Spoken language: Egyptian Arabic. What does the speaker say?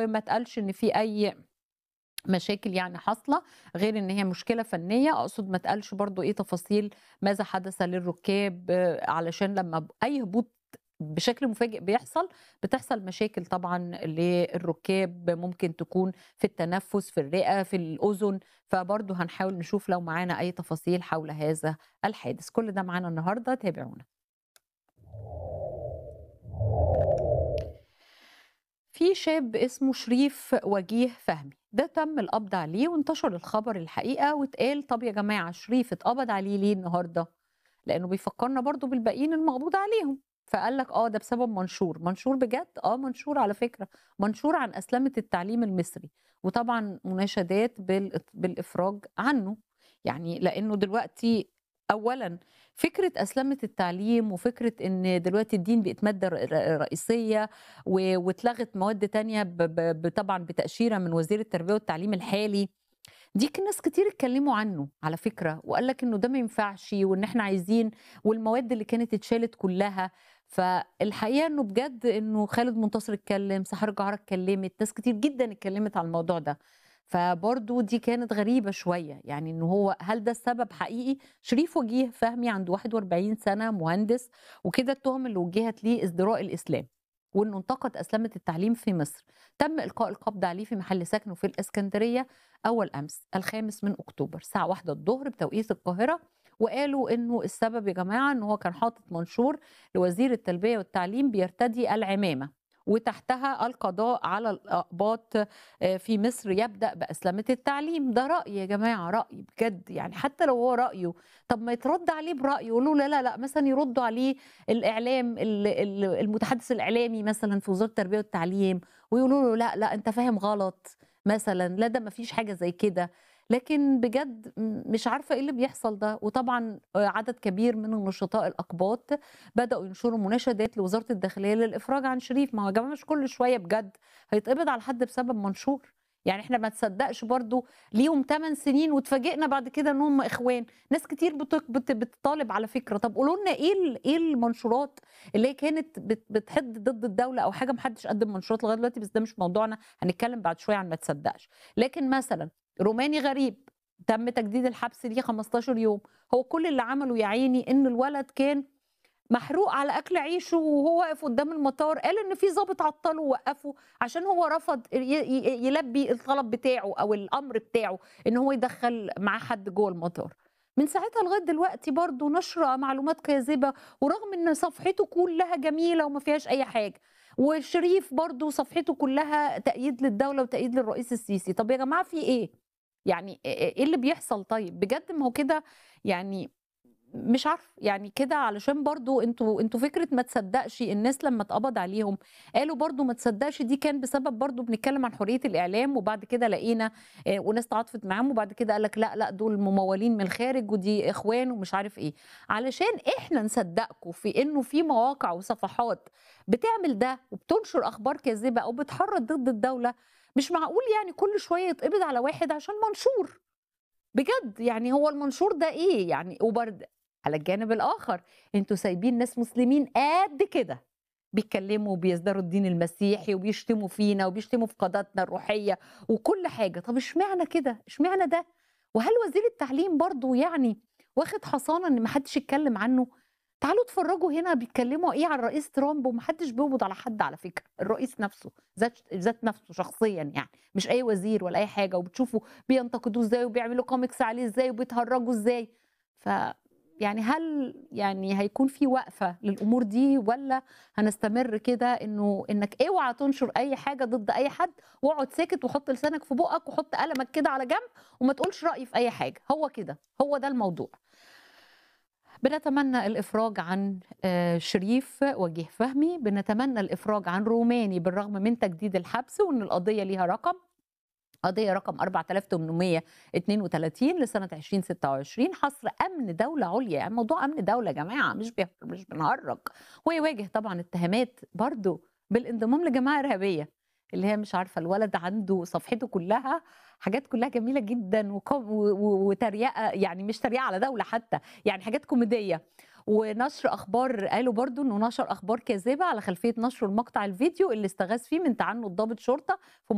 وما اتقالش إن في أي مشاكل يعني حاصلة، غير إن هي مشكلة فنية، أقصد ما اتقالش برضه إيه تفاصيل ماذا حدث للركاب، علشان لمّا ب أي هبوط بشكل مفاجئ بيحصل، بتحصل مشاكل طبعًا للركاب، ممكن تكون في التنفس، في الرئة، في الأذن، فبرضه هنحاول نشوف لو معانا أي تفاصيل حول هذا الحادث. كل ده معانا النهارده، تابعونا. في شاب اسمه شريف وجيه فهمي، ده تم القبض عليه وانتشر الخبر الحقيقة واتقال طب يا جماعة شريف اتقبض عليه ليه النهارده؟ لأنه بيفكرنا برضه بالباقيين المقبوض عليهم، فقال لك آه ده بسبب منشور، منشور بجد؟ آه منشور على فكرة، منشور عن أسلمة التعليم المصري، وطبعًا مناشدات بالإط بالإفراج عنه، يعني لأنه دلوقتي أولًا فكرة أسلمة التعليم وفكرة إن دلوقتي الدين بقت مادة ر ر رئيسية و واتلغت مواد تانية ب ب ب طبعًا بتأشيرة من وزير التربية والتعليم الحالي، دي ك ناس كتير اتكلموا عنه على فكرة، وقال لك إنه ده ما ينفعش وإن إحنا عايزين والمواد اللي كانت اتشالت كلها، فالحقيقة إنه بجد إنه خالد منتصر اتكلم، سحر جعارة اتكلمت، ناس كتير جدًا اتكلمت على الموضوع ده، فبرضه دي كانت غريبة شوية، يعني إن هو هل ده السبب حقيقي؟ شريف وجيه فهمي عنده 41 سنة، مهندس، وكده التهم اللي وُجهت ليه ازدراء الإسلام، وإنه انتقد أسلمة التعليم في مصر، تم إلقاء القبض عليه في محل سكنه في الإسكندرية أول أمس الخامس من أكتوبر الساعة 13:00 بتوقيت القاهرة، وقالوا إنه السبب يا جماعة إن هو كان حاطط منشور لوزير التربية والتعليم بيرتدي العمامة، وتحتها القضاء على الأقباط آآ في مصر يبدأ بأسلمة التعليم، ده رأي يا جماعة، رأي بجد يعني حتى لو هو رأيه، طب ما يترد عليه برأي، يقولوا له لا، لا، لأ، مثلًا يردوا عليه الإعلام ال ال المتحدث الإعلامي مثلًا في وزارة التربية والتعليم، ويقولوا له لأ، لأ، أنت فاهم غلط مثلًا، لا ده ما فيش حاجة زي كده، لكن بجد م مش عارفة إيه اللي بيحصل ده، وطبعًا آآ عدد كبير من النشطاء الأقباط بدأوا ينشروا مناشدات لوزارة الداخلية للإفراج عن شريف، ما هو يا جماعة مش كل شوية بجد هيتقبض على حد بسبب منشور، يعني إحنا ما تصدقش برضه ليهم 8 سنين واتفاجئنا بعد كده إن هم إخوان، ناس كتير بت بت بتطالب على فكرة، طب قولوا لنا إيه ال إيه المنشورات اللي هي كانت بت بتحِد ضد الدولة أو حاجة ما حدش قدّم منشورات لغاية دلوقتي، بس ده مش موضوعنا، هنتكلم بعد شوية عن ما تصدقش، لكن مثلًا روماني غريب تم تجديد الحبس ليه 15 يوم، هو كل اللي عمله يا عيني إن الولد كان محروق على أكل عيشه وهو واقف قدام المطار، قال إن في ضابط عطّله ووقّفه عشان هو رفض ي ي يلبي الطلب بتاعه أو الأمر بتاعه إن هو يدخّل معاه حد جوّه المطار، من ساعتها لغاية دلوقتي برضه نشر معلومات كاذبة، ورغم إن صفحته كلها جميلة وما فيهاش أي حاجة، وشريف برضه صفحته كلها تأييد للدولة وتأييد للرئيس السيسي، طب يا جماعة في إيه؟ يعني إ إيه اللي بيحصل طيب؟ بجد ما هو كده يعني مش عارفة، يعني كده علشان برضه أنتم أنتم فكرة ما تصدقش الناس لمّا اتقبض عليهم قالوا برضه ما تصدقش دي كان بسبب برضه بنتكلم عن حرية الإعلام، وبعد كده لقينا آآ وناس تعاطفت معاهم، وبعد كده قال لك لأ، لأ، دول ممولين من الخارج ودي إخوان ومش عارف إيه، علشان إحنا نصدقكم في إنه في مواقع وصفحات بتعمل ده وبتنشر أخبار كاذبة أو بتحرض ضد الدولة، مش معقول يعني كل شوية يتقبض على واحد عشان منشور، بجد يعني هو المنشور ده إيه يعني؟ وبرد على الجانب الآخر أنتم سايبين ناس مسلمين قد كده بيتكلموا وبيزدروا الدين المسيحي وبيشتموا فينا وبيشتموا في قاداتنا الروحية وكل حاجة، طب اشمعنى كده؟ اشمعنى ده؟ وهل وزير التعليم برضه يعني واخد حصانة إن ما حدش يتكلم عنه؟ تعالوا اتفرجوا هنا بيتكلموا إيه عن الرئيس ترامب وما حدش بيقبض على حد على فكرة، الرئيس نفسه ذات ذات نفسه شخصيًا يعني، مش أي وزير ولا أي حاجة، وبتشوفوا بينتقدوه إزاي وبيعملوا comics عليه إزاي وبيتهرجوا إزاي، ف يعني هل يعني هيكون في وقفة للأمور دي والّا هنستمر كده إنه إنك اوعى تنشر أي حاجة ضد أي حد، واقعد ساكت وحُط لسانك في بُقك وحُط قلمك كده على جنب وما تقولش رأي في أي حاجة، هو كده، هو ده الموضوع. بنتمنى الإفراج عن آآ شريف وجيه فهمي، بنتمنى الإفراج عن روماني بالرغم من تجديد الحبس وإن القضية ليها رقم، قضية رقم 4832 لسنة 2026 حصر أمن دولة عليا، يعني موضوع أمن دولة يا جماعة مش ب مش بنهرج، ويواجه طبعًا اتهامات برضه بالانضمام لجماعة إرهابية، اللي هي مش عارفة الولد عنده صفحته كلها حاجات كلها جميلة جدًا وق و و وتريقة يعني مش تريقة على دولة حتى، يعني حاجات كوميدية، ونشر أخبار قالوا برضه إنه نشر أخبار كاذبة على خلفية نشره لمقطع الفيديو اللي استغاث فيه من تعنت ضابط شرطة في